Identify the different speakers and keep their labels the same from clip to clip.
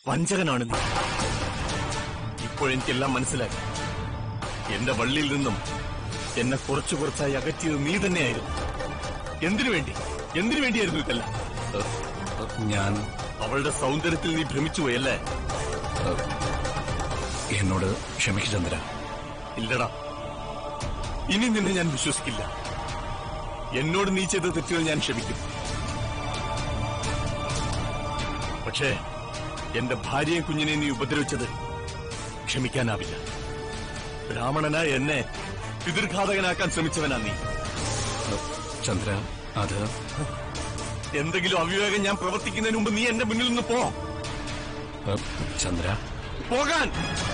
Speaker 1: വഞ്ചകനാണ് നീ ഇപ്പോഴെനിക്കെല്ലാം മനസ്സിലായി എന്റെ വള്ളിയിൽ നിന്നും എന്നെ കുറച്ചു കുറച്ചായി അകറ്റിയത് നീ തന്നെയായിരുന്നു എന്തിനു വേണ്ടി എന്തിനു വേണ്ടിയായിരുന്നു ഇതെല്ലാം
Speaker 2: ഞാൻ
Speaker 1: അവളുടെ സൗന്ദര്യത്തിൽ നീ ഭ്രമിച്ചുപോയല്ലേ
Speaker 2: എന്നോട് ക്ഷമിക്കു ചന്ദ്ര
Speaker 1: ഇല്ലടാ ഇനി നിന്നെ ഞാൻ വിശ്വസിക്കില്ല എന്നോട് നീ ചെയ്ത തെറ്റുകൾ ഞാൻ ക്ഷമിക്കും പക്ഷേ എന്റെ ഭാര്യയും കുഞ്ഞിനെ നീ ഉപദ്രവിച്ചത് ക്ഷമിക്കാനാവില്ല ബ്രാഹ്മണനായ എന്നെ പിതൃഘാതകനാക്കാൻ ശ്രമിച്ചവനാ നീ
Speaker 2: ചന്ദ്ര അത്
Speaker 1: എന്തെങ്കിലും അവിവേകം ഞാൻ പ്രവർത്തിക്കുന്നതിന് മുമ്പ് നീ എന്റെ മുന്നിൽ നിന്ന് പോ
Speaker 2: ഏ, ചന്ദ്ര
Speaker 1: പോകാൻ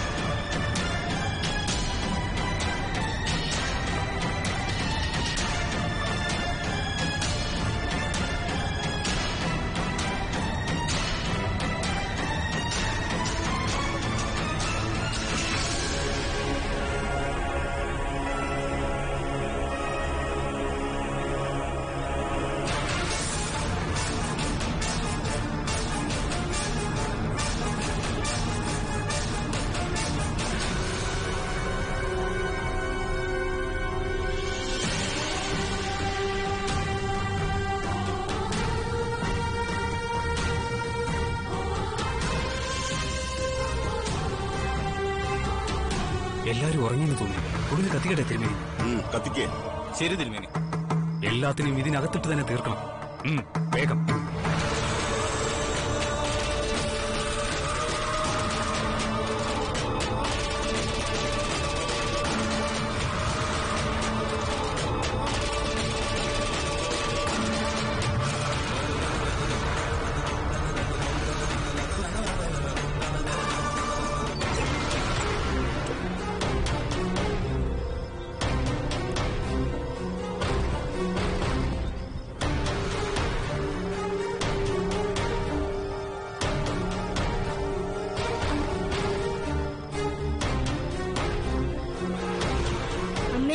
Speaker 2: എല്ലാരും ഉറങ്ങിയെന്ന് തോന്നുന്നു ഒടുങ്ങി കത്തിക്കട്ടെ തിരുമേനി
Speaker 1: കത്തിക്കേ
Speaker 2: ശരി തിരുമേനി എല്ലാത്തിനെയും ഇതിനകത്തിട്ട് തന്നെ തീർക്കണം ഉം, വേഗം
Speaker 3: അമ്മേ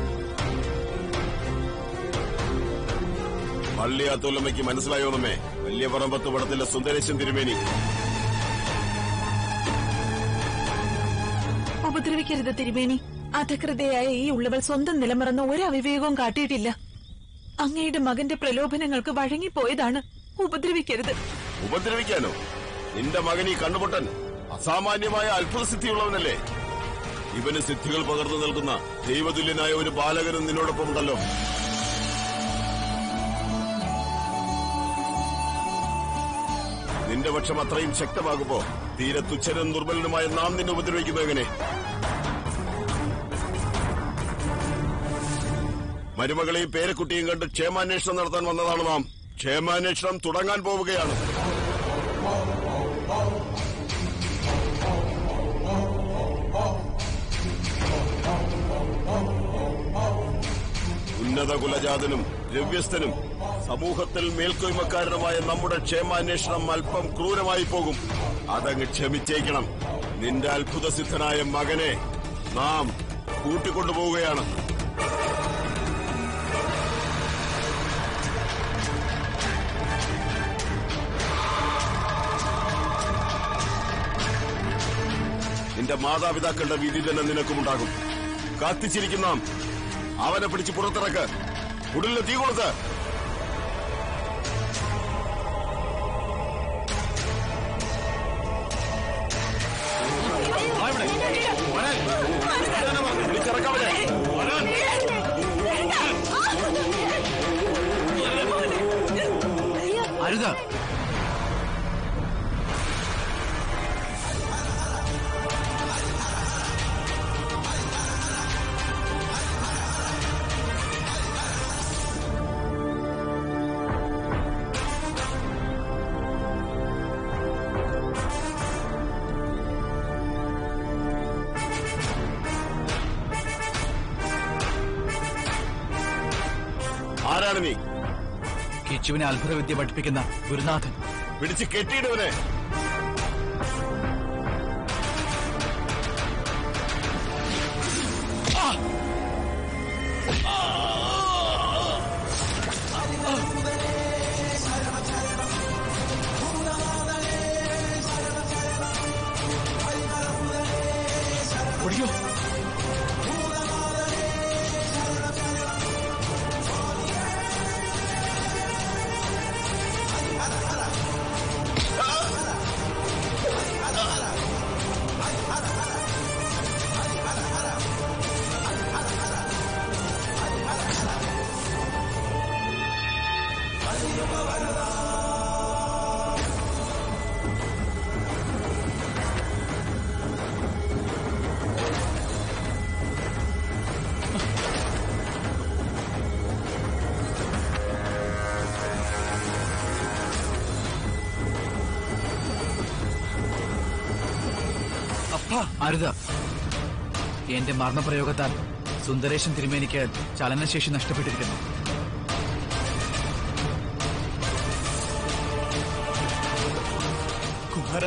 Speaker 4: പള്ളിയാത്തോലമ്മയ്ക്ക് മനസ്സിലായോ നമ്മെ വലിയ പറമ്പത്ത് പടത്തിലെ സുന്ദരേശൻ തിരുമേനി
Speaker 5: ഉപദ്രവിക്കരുത് തിരുമേനി അധകൃതയായ ഈ ഉള്ളവൾ സ്വന്തം നിലമറന്ന ഒരു അവിവേകവും കാട്ടിയിട്ടില്ല അങ്ങയുടെ മകന്റെ പ്രലോഭനങ്ങൾക്ക് വഴങ്ങിപ്പോയതാണ് ഉപദ്രവിക്കരുത്
Speaker 4: ഉപദ്രവിക്കാനോ നിന്റെ മകൻ ഈ കണ്ണുപൊട്ടൻ അസാമാന്യമായ അത്ഭുത സിദ്ധിയുള്ളവനല്ലേ ഇവന് സിദ്ധികൾ പകർന്നു നൽകുന്ന ദൈവതുല്യനായ ഒരു ബാലകനും നിന്നോടൊപ്പം ഉണ്ടല്ലോ നിന്റെ പക്ഷം അത്രയും ശക്തമാകുമ്പോ തീരെ തുച്ഛനും ദുർബലനുമായ നാം നിന്നെ ഉപദ്രവിക്കുന്നത് എങ്ങനെ മരുമകളെയും പേരക്കുട്ടിയും കണ്ട് ക്ഷേമാന്വേഷണം നടത്താൻ വന്നതാണ് നാം ക്ഷേമാന്വേഷണം തുടങ്ങാൻ പോവുകയാണ് ഉന്നത കുലജാതനും ദ്രവ്യസ്ഥനും സമൂഹത്തിൽ മേൽക്കൊയ്മക്കാരനുമായ നമ്മുടെ ക്ഷേമാന്വേഷണം അല്പം ക്രൂരമായി പോകും അതങ്ങ് ക്ഷമിച്ചേക്കണം നിന്റെ അത്ഭുതസിദ്ധനായ മകനെ നാം കൂട്ടിക്കൊണ്ടുപോവുകയാണ് നിന്റെ മാതാപിതാക്കളുടെ വിധി തന്നെ നിനക്കുമുണ്ടാകും കാത്തിച്ചിരിക്കുന്ന നാം അവനെ പിടിച്ച് പുറത്തിറക്ക് ഉടലിന് തീ കൊടുത്ത് വിളിച്ചിറക്കവനെ
Speaker 2: അരുത്
Speaker 4: ആരാണ് നീ
Speaker 2: കിച്ചുവിനെ അത്ഭുതവിദ്യ പഠിപ്പിക്കുന്ന ഗുരുനാഥൻ
Speaker 4: പിടിച്ച് കെട്ടിയിടുവനെ
Speaker 6: അരുത് എന്റെ മർമ്മപ്രയോഗത്താൽ സുന്ദരേശൻ തിരുമേനിക്ക് ചലനശേഷി നഷ്ടപ്പെട്ടിരിക്കുന്നു
Speaker 1: കുമാര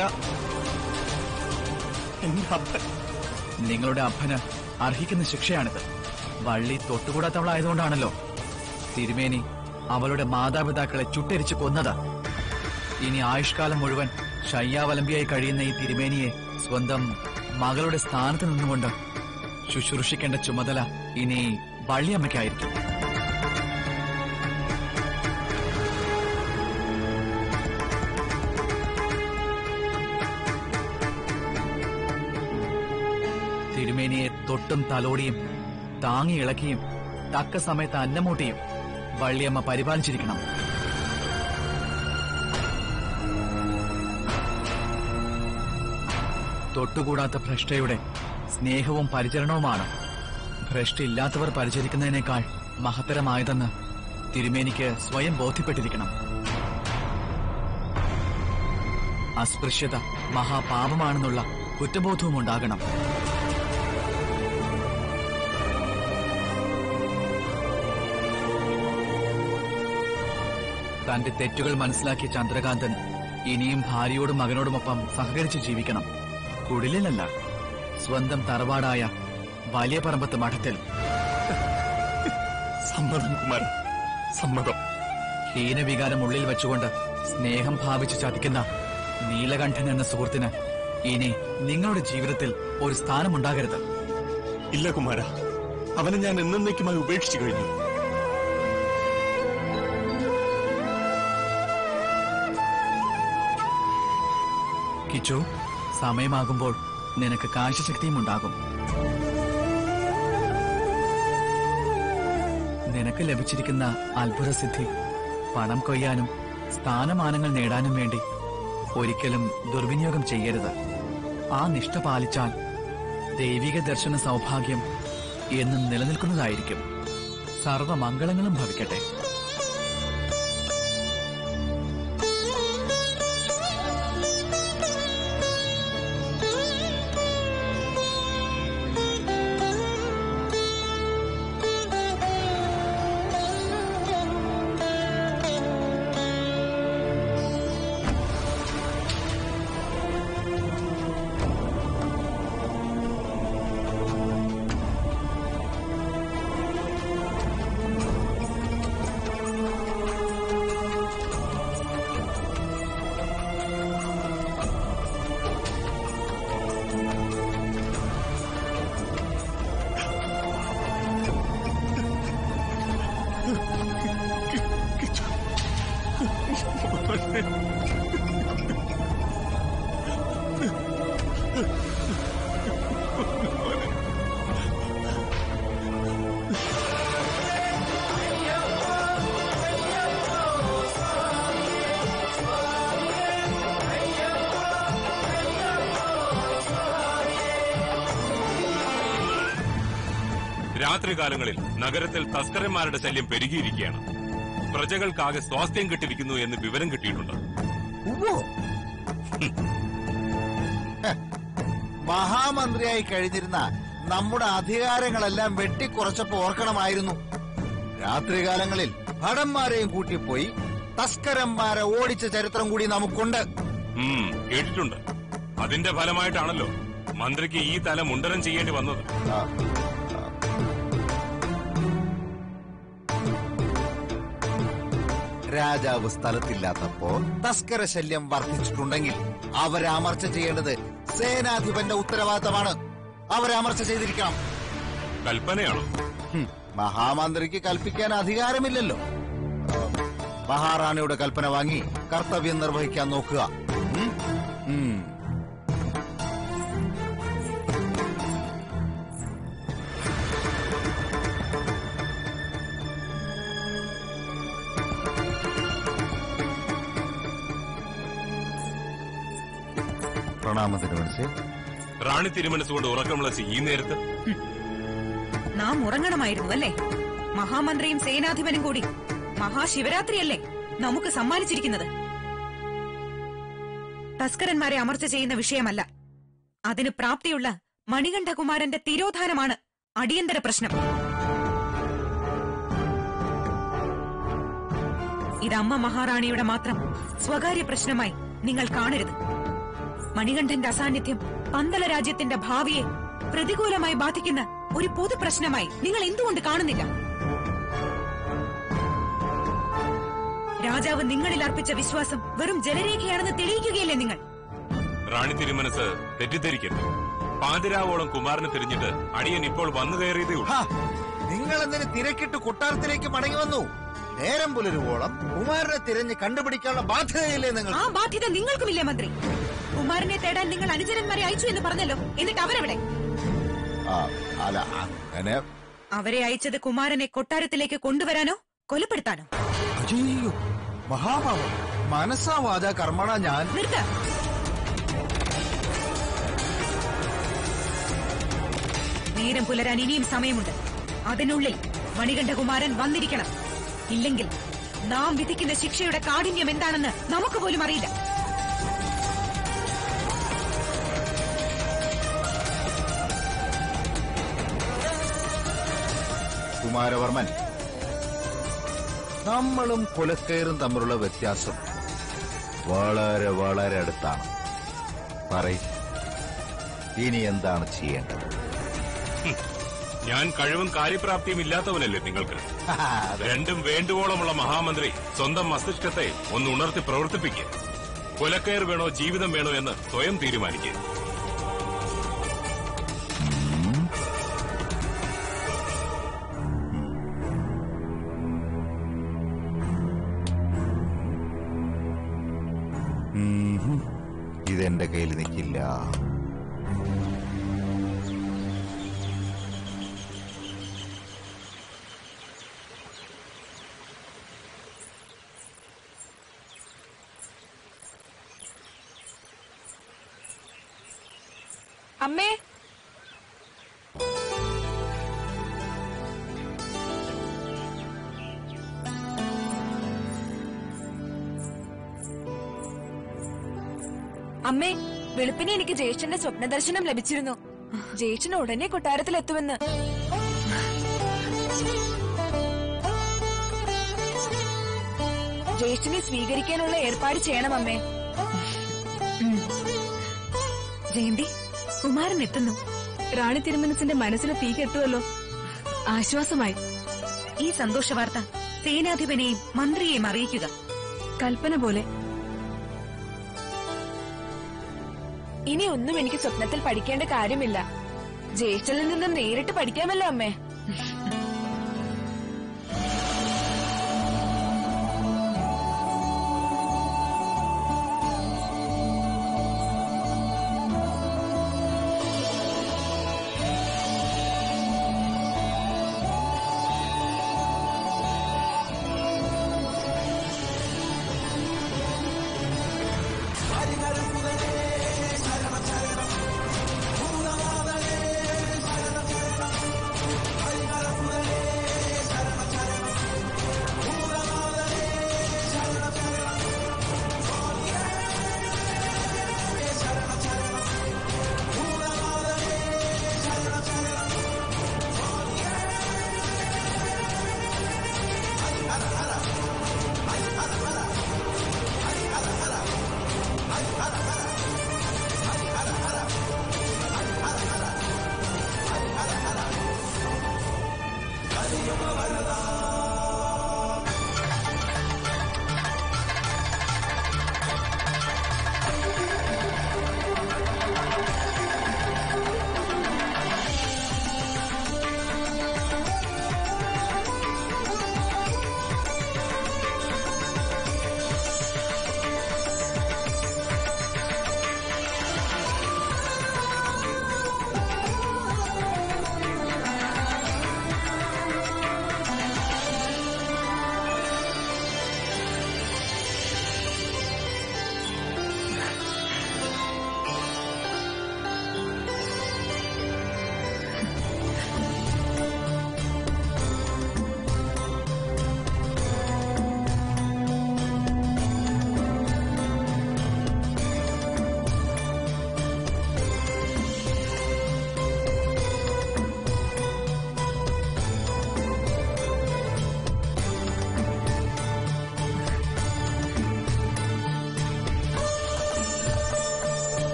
Speaker 1: എന്റെ അപ്പൻ
Speaker 6: നിങ്ങളുടെ അപ്പന് അർഹിക്കുന്ന ശിക്ഷയാണിത് വള്ളി തൊട്ടുകൂടാത്തവളായതുകൊണ്ടാണല്ലോ തിരുമേനി അവളുടെ മാതാപിതാക്കളെ ചുട്ടരിച്ച് കൊന്നത് ഇനി ആയുഷ്കാലം മുഴുവൻ ശയ്യാവലംബിയായി കഴിയുന്ന ഈ തിരുമേനിയെ സ്വന്തം മകളുടെ സ്ഥാനത്ത് നിന്നുകൊണ്ട് ശുശ്രൂഷിക്കേണ്ട ചുമതല ഇനി വള്ളിയമ്മയ്ക്കായിരിക്കും തിരുമേനിയെ തൊട്ടും തലോടിയും താങ്ങി ഇളക്കിയും തക്ക സമയത്ത് അന്നമൂട്ടിയും വള്ളിയമ്മ പരിപാലിച്ചിരിക്കണം തൊട്ടുകൂടാത്ത ഭ്രഷ്ടയുടെ സ്നേഹവും പരിചരണവുമാണ് ഭ്രഷ്ടില്ലാത്തവർ പരിചരിക്കുന്നതിനേക്കാൾ മഹത്തരമായതെന്ന് തിരുമേനിക്ക് സ്വയം ബോധ്യപ്പെട്ടിരിക്കണം അസ്പൃശ്യത മഹാപാപമാണെന്നുള്ള കുറ്റബോധവും ഉണ്ടാകണം തന്റെ തെറ്റുകൾ മനസ്സിലാക്കിയ ചന്ദ്രകാന്തൻ ഇനിയും ഭാര്യയോടും മകനോടുമൊപ്പം സഹകരിച്ച് ജീവിക്കണം കുടിലിലല്ല സ്വന്തം തറവാടായ വലിയ പറമ്പത്ത് മഠത്തിൽ
Speaker 1: സമ്മതം കുമാര സമ്മതം
Speaker 6: ഹീനവികാരം ഉള്ളിൽ വെച്ചുകൊണ്ട് സ്നേഹം ഭാവിച്ച് ചതിക്കുന്ന നീലകണ്ഠൻ എന്ന സുഹൃത്തിന് ഇനി നിങ്ങളുടെ ജീവിതത്തിൽ ഒരു സ്ഥാനമുണ്ടാകരുത്
Speaker 1: ഇല്ല കുമാര അവനെ ഞാൻ എന്നേക്കുമായി ഉപേക്ഷിച്ചു കഴിഞ്ഞു
Speaker 6: കിച്ചു സമയമാകുമ്പോൾ നിനക്ക് കാഴ്ചശക്തിയും ഉണ്ടാകും നിനക്ക് ലഭിച്ചിരിക്കുന്ന അത്ഭുതസിദ്ധി പണം കൊയ്യാനും സ്ഥാനമാനങ്ങൾ നേടാനും വേണ്ടി ഒരിക്കലും ദുർവിനിയോഗം ചെയ്യരുത് ആ നിഷ്ഠ പാലിച്ചാൽ ദൈവിക ദർശന സൗഭാഗ്യം എന്നും നിലനിൽക്കുന്നതായിരിക്കും സർവമംഗളങ്ങളും ഭവിക്കട്ടെ
Speaker 7: രാത്രികാലങ്ങളിൽ നഗരത്തിൽ തസ്കരന്മാരുടെ ശല്യം പെരുകിയിരിക്കുകയാണ് പ്രജകൾക്കാകെ സ്വാസ്ഥ്യം കിട്ടിയിരിക്കുന്നു എന്ന് വിവരം കിട്ടിയിട്ടുണ്ട്
Speaker 8: ഉവ്വോ. ഹ, മഹാമന്ത്രിയായി കഴിഞ്ഞിരുന്ന നമ്മുടെ അധികാരങ്ങളെല്ലാം വെട്ടിക്കുറച്ചപ്പോ ഓർക്കണമായിരുന്നു രാത്രികാലങ്ങളിൽ ഭടന്മാരെയും കൂട്ടിപ്പോയി തസ്കരന്മാരെ ഓടിച്ച ചരിത്രം കൂടി നമുക്കുണ്ട്
Speaker 7: ഉം കേട്ടിട്ടുണ്ട് അതിന്റെ ഫലമായിട്ടാണല്ലോ മന്ത്രിക്ക് ഈ തല മുണ്ടനം ചെയ്യേണ്ടി വന്നത്
Speaker 8: ആ, രാജാവ് സ്ഥലത്തില്ലാത്തപ്പോ തസ്കര ശല്യം വർദ്ധിച്ചിട്ടുണ്ടെങ്കിൽ അവരെ അമർച്ച ചെയ്യേണ്ടത് സേനാധിപന്റെ ഉത്തരവാദിത്തമാണ് അവരെ അമർച്ച ചെയ്തിരിക്കണം
Speaker 7: കൽപ്പനയാണോ
Speaker 8: ഹും, മഹാമന്ത്രിക്ക് കൽപ്പിക്കാൻ അധികാരമില്ലല്ലോ മഹാറാണിയുടെ കൽപ്പന വാങ്ങി കർത്തവ്യം നിർവഹിക്കാൻ നോക്കുക ഉം? ഉം. പ്രണാമത്തിന് മനസ്സിൽ
Speaker 7: റാണി തിരുമനസ്സുകൊണ്ട് ഉറക്കമുളച്ച് ഈ നേരത്ത്
Speaker 9: നാം ഉറങ്ങണമായിരുന്നു അല്ലേ മഹാമന്ത്രിയും സേനാധിപനും കൂടി മഹാശിവരാത്രിയല്ലേ നമുക്ക് സമ്മാനിച്ചിരിക്കുന്നത് തസ്കരന്മാരെ അമർച്ച ചെയ്യുന്ന വിഷയമല്ല അതിന് പ്രാപ്തിയുള്ള മണികണ്ഠകുമാരന്റെ തിരോധാനമാണ് അടിയന്തര പ്രശ്നം ഇത് അമ്മ മഹാറാണിയുടെ മാത്രം സ്വകാര്യ പ്രശ്നമായി നിങ്ങൾ കാണരുത് മണികണ്ഠന്റെ അസാന്നിധ്യം പന്തള രാജ്യത്തിന്റെ ഭാവിയെ പ്രതികൂലമായി ബാധിക്കുന്ന ഒരു പൊതു പ്രശ്നമായി നിങ്ങൾ എന്തുകൊണ്ട് കാണുന്നില്ല രാജാവ് നിങ്ങളിൽ അർപ്പിച്ച വിശ്വാസം വെറും ജലരേഖയാണെന്ന് തെളിയിക്കുകയല്ലേ നിങ്ങൾ
Speaker 7: റാണി തിരുമനസ് തെറ്റിദ്ധരിക്കരുത് പാതിരാവോളം കുമാരനെ തിരിഞ്ഞിട്ട് അടിയൻ ഇപ്പോൾ വന്നു കയറിയതേ ഉള്ളൂ
Speaker 8: നിങ്ങൾ എന്തിന് തിരക്കിട്ട് കൊട്ടാരത്തിലേക്ക് മടങ്ങി വന്നു നേരം പുലരുവോളം കുമാരനെ തിരഞ്ഞ് കണ്ടുപിടിക്കാനുള്ള ബാധ്യതയില്ലേ നിങ്ങൾ
Speaker 9: ആ ബാധ്യത നിങ്ങൾക്കുമില്ലേ മന്ത്രി കുമാരനെ തേടാൻ നിങ്ങൾ അനുചരന്മാരെ അയച്ചു എന്ന് പറഞ്ഞല്ലോ എന്നിട്ട് അവരെവിടെ
Speaker 8: ആ, അല്ല അങ്ങനെ
Speaker 9: അവരെ അയച്ചത് കുമാരനെ കൊട്ടാരത്തിലേക്ക് കൊണ്ടുവരാനോ കൊലപ്പെടുത്താനോ
Speaker 8: അയ്യോ മഹാഭാവം മനസ്സാ വാച കർമ്മണ ഞാൻ
Speaker 9: നിർത്ത നേരം പുലരാൻ ഇനിയും സമയമുണ്ട് അതിനുള്ളിൽ മണികണ്ഠകുമാരൻ വന്നിരിക്കണം ഇല്ലെങ്കിൽ നാം വിധിക്കുന്ന ശിക്ഷയുടെ കാഠിന്യം എന്താണെന്ന് നമുക്ക് പോലും അറിയില്ല
Speaker 8: കുമാരവർമ്മൻ നമ്മളും കൊലക്കയറും തമ്മിലുള്ള വ്യത്യാസം വളരെ വളരെ അടുത്താണ് പറയ് ഇനി എന്താണ് ചെയ്യേണ്ടത്
Speaker 7: ഞാൻ കഴിവും കാര്യപ്രാപ്തിയും ഇല്ലാത്തവനല്ലേ നിങ്ങൾക്ക് രണ്ടും വേണ്ടുവോളമുള്ള മഹാമന്ത്രി സ്വന്തം മസ്തിഷ്കത്തെ ഒന്ന് ഉണർത്തി പ്രവർത്തിപ്പിക്കുക കൊലക്കയർ വേണോ ജീവിതം വേണോ എന്ന് സ്വയം തീരുമാനിക്കുക
Speaker 8: ഉം. ഇതെന്റെ കയ്യിൽ നിൽക്കില്ല
Speaker 3: അമ്മേ അമ്മേ വെളുപ്പിനെ എനിക്ക് ജ്യേഷ്ഠന്റെ സ്വപ്നദർശനം ലഭിച്ചിരുന്നു ജ്യേഷ്ഠൻ ഉടനെ കൊട്ടാരത്തിലെത്തുമെന്ന് ജ്യേഷ്ഠനെ സ്വീകരിക്കാനുള്ള ഏർപ്പാട് ചെയ്യണം അമ്മേ
Speaker 9: ജയന്തി കുമാരൻ എത്തുന്നു
Speaker 3: റാണി തിരുമനസിന്റെ മനസ്സിന് തീ കെട്ടുമല്ലോ ആശ്വാസമായി
Speaker 9: ഈ സന്തോഷ വാർത്ത സേനാധിപനെയും മന്ത്രിയെയും അറിയിക്കുക
Speaker 3: കൽപ്പന പോലെ ഇനി ഒന്നും എനിക്ക് സ്വപ്നത്തിൽ പഠിക്കേണ്ട കാര്യമില്ല ജ്യേഷ്ഠനിൽ നിന്ന് നേരിട്ട് പഠിക്കാമല്ലോ അമ്മേ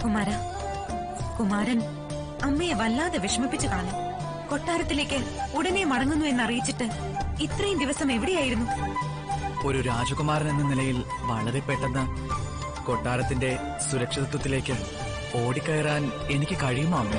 Speaker 9: കുമാര കുമാരൻ അമ്മയെ വല്ലാതെ വിഷമിപ്പിച്ചു കളഞ്ഞു കൊട്ടാരത്തിലേക്ക് ഉടനെ മടങ്ങുന്നു എന്നറിയിച്ചിട്ട് ഇത്രയും ദിവസം എവിടെയായിരുന്നു
Speaker 6: ഒരു രാജകുമാരൻ എന്ന നിലയിൽ വളരെ പെട്ടെന്ന് കൊട്ടാരത്തിന്റെ സുരക്ഷിതത്വത്തിലേക്ക് ഓടിക്കയറാൻ എനിക്ക് കഴിയുമോ അമ്മേ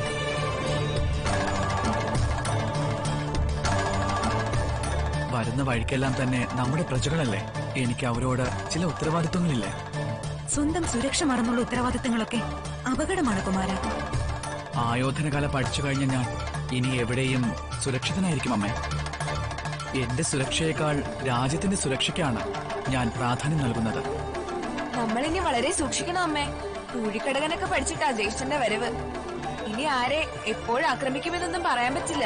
Speaker 6: വരുന്ന വഴിക്കെല്ലാം തന്നെ നമ്മുടെ പ്രജകളല്ലേ എനിക്ക് അവരോട് ചില ഉത്തരവാദിത്വങ്ങളില്ലേ
Speaker 9: സ്വന്തം സുരക്ഷ മറന്നുള്ള ഉത്തരവാദിത്തങ്ങളൊക്കെ അപകടമാണ് കുമാര
Speaker 6: ആയോധനകല പഠിച്ചു കഴിഞ്ഞ ഞാൻ ഇനി എവിടെയും സുരക്ഷിതനായിരിക്കും അമ്മേ എന്റെ സുരക്ഷയേക്കാൾ രാജ്യത്തിന്റെ സുരക്ഷയ്ക്കാണ് ഞാൻ പ്രാധാന്യം നൽകുന്നത്
Speaker 3: നമ്മളിനി വളരെ സൂക്ഷിക്കണം അമ്മേ കൂഴിക്കടകനൊക്കെ പഠിച്ചിട്ടാ ജ്യേഷ്ഠന്റെ വരവ് ഇനി ആരെ എപ്പോഴും ആക്രമിക്കുമെന്നൊന്നും പറയാൻ പറ്റില്ല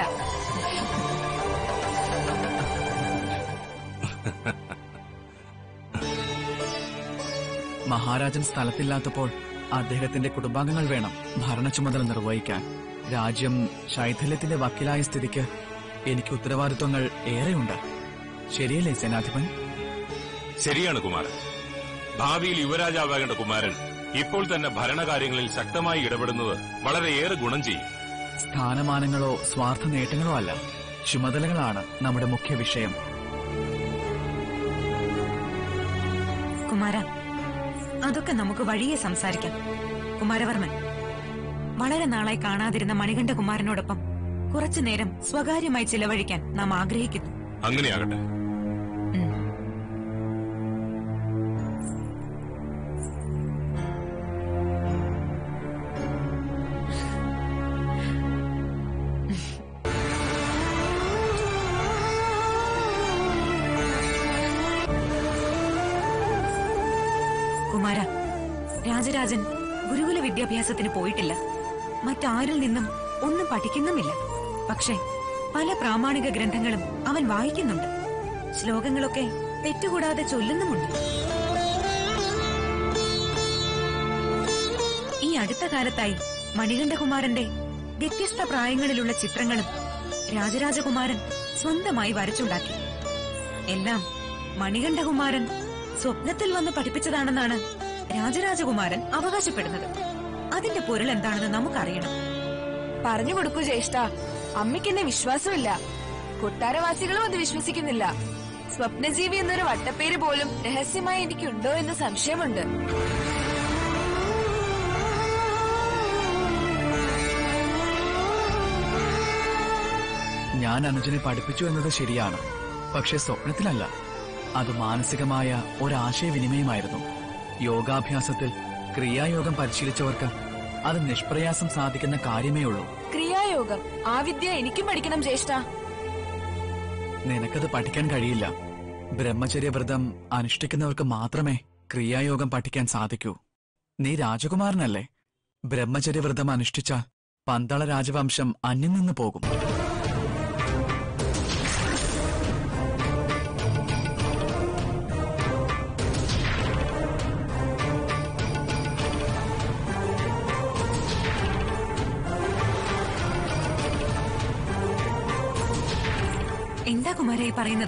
Speaker 6: മഹാരാജൻ സ്ഥലത്തില്ലാത്തപ്പോൾ അദ്ദേഹത്തിന്റെ കുടുംബാംഗങ്ങൾ വേണം ഭരണ ചുമതല നിർവഹിക്കാൻ രാജ്യം ശൈഥല്യത്തിന്റെ വക്കിലായ സ്ഥിതിക്ക് എനിക്ക് ഉത്തരവാദിത്വങ്ങൾ ഏറെയുണ്ട് ശരിയല്ലേ സേനാധിപൻ
Speaker 7: ശരിയാണ് കുമാരൻ ഭാവിയിൽ യുവരാജാവാകേണ്ട കുമാരൻ ഇപ്പോൾ തന്നെ ഭരണകാര്യങ്ങളിൽ ശക്തമായി ഇടപെടുന്നത് വളരെയേറെ ഗുണം ചെയ്യും
Speaker 6: സ്ഥാനമാനങ്ങളോ സ്വാർത്ഥ നേട്ടങ്ങളോ അല്ല ചുമതലകളാണ് നമ്മുടെ മുഖ്യ വിഷയം
Speaker 9: കുമാര അതൊക്കെ നമുക്ക് വഴിയെ സംസാരിക്കാം കുമാരവർമ്മൻ വളരെ നാളായി കാണാതിരുന്ന മണികണ്ഠ കുമാരനോടൊപ്പം കുറച്ചു നേരം സ്വകാര്യമായി ചിലവഴിക്കാൻ നാം ആഗ്രഹിക്കുന്നു
Speaker 7: അങ്ങനെയാകട്ടെ
Speaker 9: ഉം. കുമാര രാജരാജൻ ഗുരുകുല വിദ്യാഭ്യാസത്തിന് പോയിട്ടില്ല മറ്റാരിൽ നിന്നും ഒന്നും പഠിക്കുന്നുമില്ല പക്ഷേ പല പ്രാമാണിക ഗ്രന്ഥങ്ങളും അവൻ വായിക്കുന്നുണ്ട് ശ്ലോകങ്ങളൊക്കെ തെറ്റുകൂടാതെ ചൊല്ലുന്നുമുണ്ട് ഈ അടുത്ത കാലത്തായി മണികണ്ഠകുമാരന്റെ വ്യത്യസ്ത പ്രായങ്ങളിലുള്ള ചിത്രങ്ങളും രാജരാജകുമാരൻ സ്വന്തമായി വരച്ചുണ്ടാക്കി എല്ലാം മണികണ്ഠകുമാരൻ സ്വപ്നത്തിൽ വന്ന് പഠിപ്പിച്ചതാണെന്നാണ് രാജരാജകുമാരൻ അവകാശപ്പെടുന്നത് അതിന്റെ പൊരുൾ എന്താണെന്ന് നമുക്കറിയണം
Speaker 3: പറഞ്ഞു കൊടുക്കൂ ജ്യേഷ്ഠ അമ്മയ്ക്ക് എന്നെ വിശ്വാസമില്ല കൊട്ടാരവാസികളും അത് വിശ്വസിക്കുന്നില്ല സ്വപ്നജീവി എന്നൊരു വട്ടപ്പേര് പോലും രഹസ്യമായി എനിക്കുണ്ടോ എന്ന് സംശയമുണ്ട്
Speaker 6: ഞാൻ അനുജനെ പഠിപ്പിച്ചു എന്നത് ശരിയാണ് പക്ഷെ സ്വപ്നത്തിലല്ല അത് മാനസികമായ ഒരാശയവിനിമയമായിരുന്നു യോഗാഭ്യാസത്തിൽ ക്രിയായോഗം പരിശീലിച്ചവർക്ക് അത് നിഷ്പ്രയാസം സാധിക്കുന്ന കാര്യമേ ഉള്ളൂ
Speaker 3: ക്രിയായോഗം ആ വിദ്യ എനിക്കും പഠിക്കണം ജ്യേഷ്ഠ
Speaker 6: നിനക്കത് പഠിക്കാൻ കഴിയില്ല ബ്രഹ്മചര്യവ്രതം അനുഷ്ഠിക്കുന്നവർക്ക് മാത്രമേ ക്രിയായോഗം പഠിക്കാൻ സാധിക്കൂ നീ രാജകുമാരനല്ലേ ബ്രഹ്മചര്യവ്രതം അനുഷ്ഠിച്ചാൽ പന്തള രാജവംശം അന്യം നിന്ന് പോകും
Speaker 9: എന്താ കുമാരായി പറയുന്നത്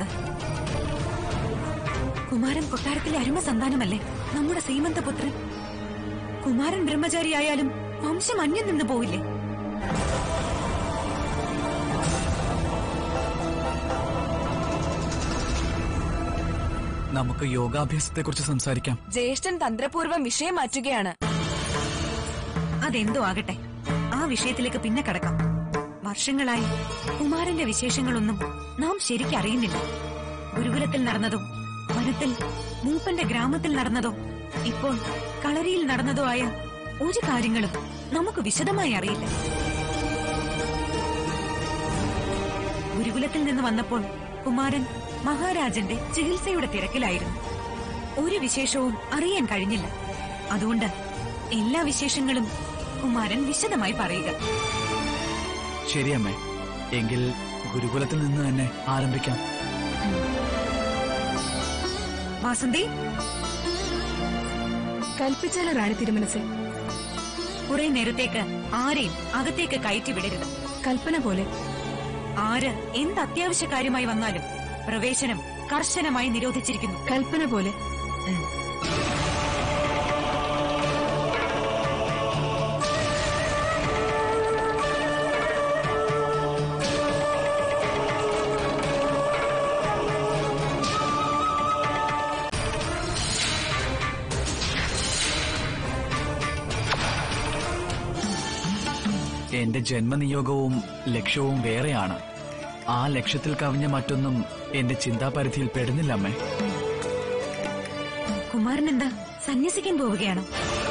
Speaker 9: കുമാരൻ കൊട്ടാരത്തിലെ അരുമ സന്താനമല്ലേ നമ്മുടെ സീമന്തപുത്രൻ കുമാരൻ ബ്രഹ്മചാരിയായാലും വംശം അന്യം നിന്ന് പോയില്ലേ
Speaker 6: നമുക്ക് യോഗാഭ്യാസത്തെക്കുറിച്ച് സംസാരിക്കാം
Speaker 3: ജ്യേഷ്ഠൻ തന്ത്രപൂർവ്വം വിഷയം മാറ്റുകയാണ്
Speaker 9: അതെന്തോ ആകട്ടെ ആ വിഷയത്തിലേക്ക് പിന്നെ കടക്കാം വർഷങ്ങളായി കുമാരന്റെ വിശേഷങ്ങളൊന്നും നാം ശരിക്കറിയുന്നില്ല ഗുരുകുലത്തിൽ നടന്നതോ വനത്തിൽ മൂപ്പന്റെ ഗ്രാമത്തിൽ നടന്നതോ ഇപ്പോൾ കളരിയിൽ നടന്നതോ ആയ ഒരു കാര്യങ്ങളും നമുക്ക് വിശദമായി അറിയില്ല ഗുരുകുലത്തിൽ നിന്ന് വന്നപ്പോൾ കുമാരൻ മഹാരാജന്റെ ചികിത്സയുടെ തിരക്കിലായിരുന്നു ഒരു വിശേഷവും അറിയാൻ കഴിഞ്ഞില്ല അതുകൊണ്ട് എല്ലാ വിശേഷങ്ങളും കുമാരൻ വിശദമായി പറയുക
Speaker 6: ശരിയമ്മേ എങ്കിൽ ഗുരുകുലത്തിൽ നിന്ന് തന്നെ ആരംഭിക്കാം
Speaker 9: വാസന്തി
Speaker 3: കൽപ്പിച്ചാലോ റാണി തിരുമനസ്
Speaker 9: കുറെ നേരത്തേക്ക് ആരെയും അകത്തേക്ക് കയറ്റി വിടരുത്
Speaker 3: കൽപ്പന പോലെ
Speaker 9: ആര് എന്ത് അത്യാവശ്യ കാര്യമായി വന്നാലും പ്രവേശനം കർശനമായി നിരോധിച്ചിരിക്കുന്നു
Speaker 3: കൽപ്പന പോലെ
Speaker 9: ഉം.
Speaker 6: എന്റെ ജന്മനിയോഗവും ലക്ഷ്യവും വേറെയാണ് ആ ലക്ഷ്യത്തിൽ കവിഞ്ഞ മറ്റൊന്നും എന്റെ ചിന്താപരിധിയിൽ പെടുന്നില്ല അമ്മേ
Speaker 9: കുമാരൻ എന്താ സന്യസിക്കാൻ പോവുകയാണോ